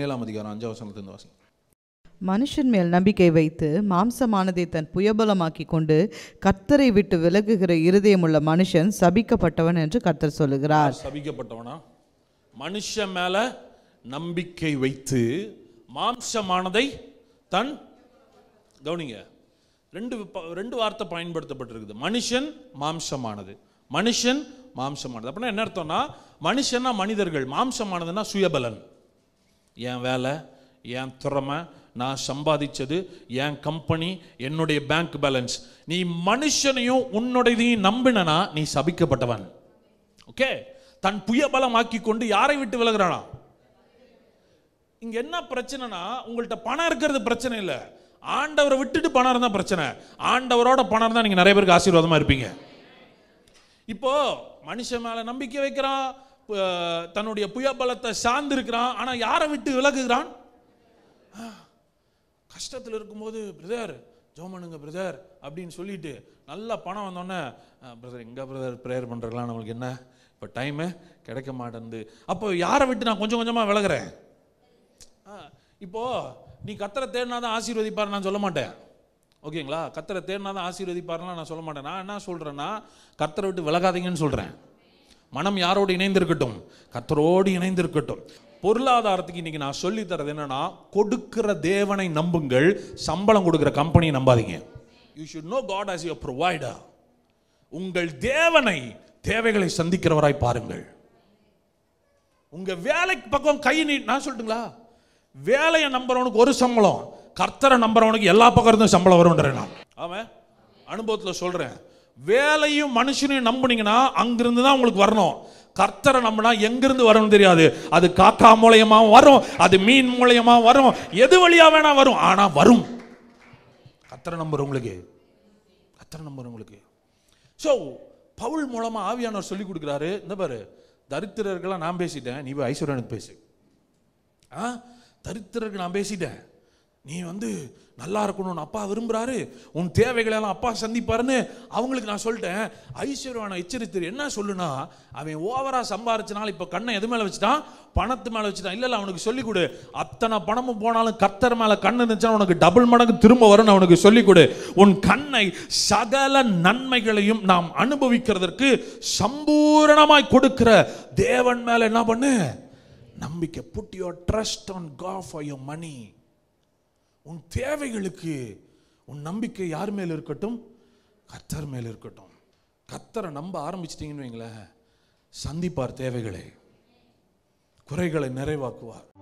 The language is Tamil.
பதினேழாம் அதிகாரம் அஞ்சாம் வசனத்திலிருந்து வாசிங்க மனுஷன் மேல் நம்பிக்கை வைத்து மாம்சமானதை தன் புயபலமாக்கி கொண்டு கர்த்தரை விட்டு விலகுகிற இருதயமுள்ள மனுஷன் சபிக்கப்பட்டவன் என்று கர்த்தர் சொல்லுகிறார் சபிக்கப்பட்டவனா மனுஷன் மேல நம்பிக்கை வைத்து மாம்சமானதை தன் கவனிங்க ரெண்டு ப- ரெண்டு வார்த்தை பயன்படுத்தப்பட்டிருக்குது மனுஷன் மாம்சமானது மனுஷன் மாம்சமானது அப்படின்னா என்ன அர்த்தம்னா மனுஷன்னா மனிதர்கள் மாம்சமானதுன்னா சுயபலன் என் வேலை என் திறமை நான் சம்பாதிச்சது என் கம்பெனி என்னுடைய பேங்க் பேலன்ஸ் நீ மனுஷனையும் உன்னுடையதையும் நம்பினா நீ சபிக்கப்பட்டவன் ஓகே தன் புயபலமாக்கி கொண்டு யாரை விட்டு விலகுறானா இங்க என்ன பிரச்சனைனா உங்கள்ட்ட பணம் இருக்கிறது பிரச்சனை இல்லை ஆண்டவரை விட்டுட்டு பணம் இருந்தா பிரச்சனை ஆண்டவரோட பணம் இருந்தா நீங்க நிறைய பேருக்கு ஆசீர்வாதமா இருப்பீங்க இப்போ மனுஷன் மேல நம்பிக்கை வைக்கிறான் அஹ், தன்னுடைய புயபலத்தை சார்ந்து இருக்கிறான் ஆனா யாரை விட்டு விலகுகிறான் கஷ்டத்தில் இருக்கும்போது பிரதர் ஜோமனுங்க பிரதர் அப்படின்னு சொல்லிட்டு நல்லா பணம் வந்தோடனே பிரதர் எங்க பிரதர் ப்ரேயர் பண்ணுறதுலாம் நம்மளுக்கு என்ன இப்போ டைமு கிடைக்க மாட்டேங்குது அப்போ யாரை விட்டு நான் கொஞ்சம் கொஞ்சமாக விலகுறேன் ஆ, இப்போ நீ கத்தரை தேடினா தான் ஆசீர்வதிப்பார் நான் சொல்ல மாட்டேன் ஓகேங்களா கத்தரை தேடினா தான் ஆசீர்வதிப்பார்லாம் நான் சொல்ல மாட்டேன் நான் என்ன சொல்கிறேன்னா கத்தரை விட்டு விலகாதீங்கன்னு சொல்கிறேன் மனம் யாரோடு இணைந்திருக்கட்டும் கத்தரோடு இணைந்திருக்கட்டும் பொருளாதாரத்துக்கு இன்னைக்கு நான் சொல்லி தரது என்னன்னா கொடுக்கிற தேவனை நம்புங்கள் சம்பளம் கொடுக்கிற கம்பெனியை நம்பாதீங்க you should know God as your provider உங்கள் தேவனை தேவைகளை சந்திக்கிறவராய் பாருங்கள் உங்க வேலைக்கு பக்கம் கை நீ நான் சொல்லட்டுங்களா வேலையை நம்புறவனுக்கு ஒரு சம்பளம் கர்த்தரை நம்புறவனுக்கு எல்லா பக்கம் இருந்தும் சம்பளம் வரும்ன்றேன் நான் அவன் அனுபவத்துல சொல்றேன் வேலையும் மனுஷனையும் நம்புனீங்கன்னா அங்கிருந்து தான் உங்களுக்கு வரணும் கர்த்தரை நம்பினா எங்கிருந்து வரணும் தெரியாது அது காக்கா மூலியமா வரும் அது மீன் மூலியமா வரும் எது வழியா வேணா வரும் ஆனா வரும் கர்த்தரை நம்புறவங்களுக்கு கர்த்தரை நம்புறவங்களுக்கு ஸோ பவுல் மூலமா ஆவியானவர் சொல்லி கொடுக்குறாரு இந்த பாரு தரித்திரர்களா நான் பேசிட்டேன் நீ போய் ஐஸ்வர்யனுக்கு பேசு ஆ தரித்திரருக்கு நான் பேசிட்டேன் நீ வந்து நல்லா இருக்கணும்னு அப்பா விரும்புறாரு உன் தேவைகளை எல்லாம் அப்பா சந்திப்பாருன்னு அவங்களுக்கு நான் சொல்லிட்டேன் ஐஸ்வர்யவான எச்சரித்து என்ன சொல்லுனா அவன் ஓவரா சம்பாரிச்சனால இப்ப கண்ணை எது மேல வச்சுட்டான் பணத்து மேல வச்சுட்டான் இல்ல இல்ல அவனுக்கு சொல்லி கொடு அத்தனை பணமும் போனாலும் கர்த்தர் மேல கண்ணு இருந்துச்சுன்னா உனக்கு டபுள் மடங்கு திரும்ப வரும்னு அவனுக்கு சொல்லி கொடு உன் கண்ணை சகல நன்மைகளையும் நாம் அனுபவிக்கிறதற்கு சம்பூரணமாய் கொடுக்கிற தேவன் மேல என்ன பண்ணு நம்பிக்கை put your trust on God for your money உன் தேவைகளுக்கு உன் நம்பிக்கை யார் மேல் இருக்கட்டும் கத்தர் மேல் இருக்கட்டும் கத்தரை நம்ப ஆரம்பிச்சிட்டீங்கன்னு வைங்களேன் சந்திப்பார் தேவைகளை குறைகளை நிறைவாக்குவார்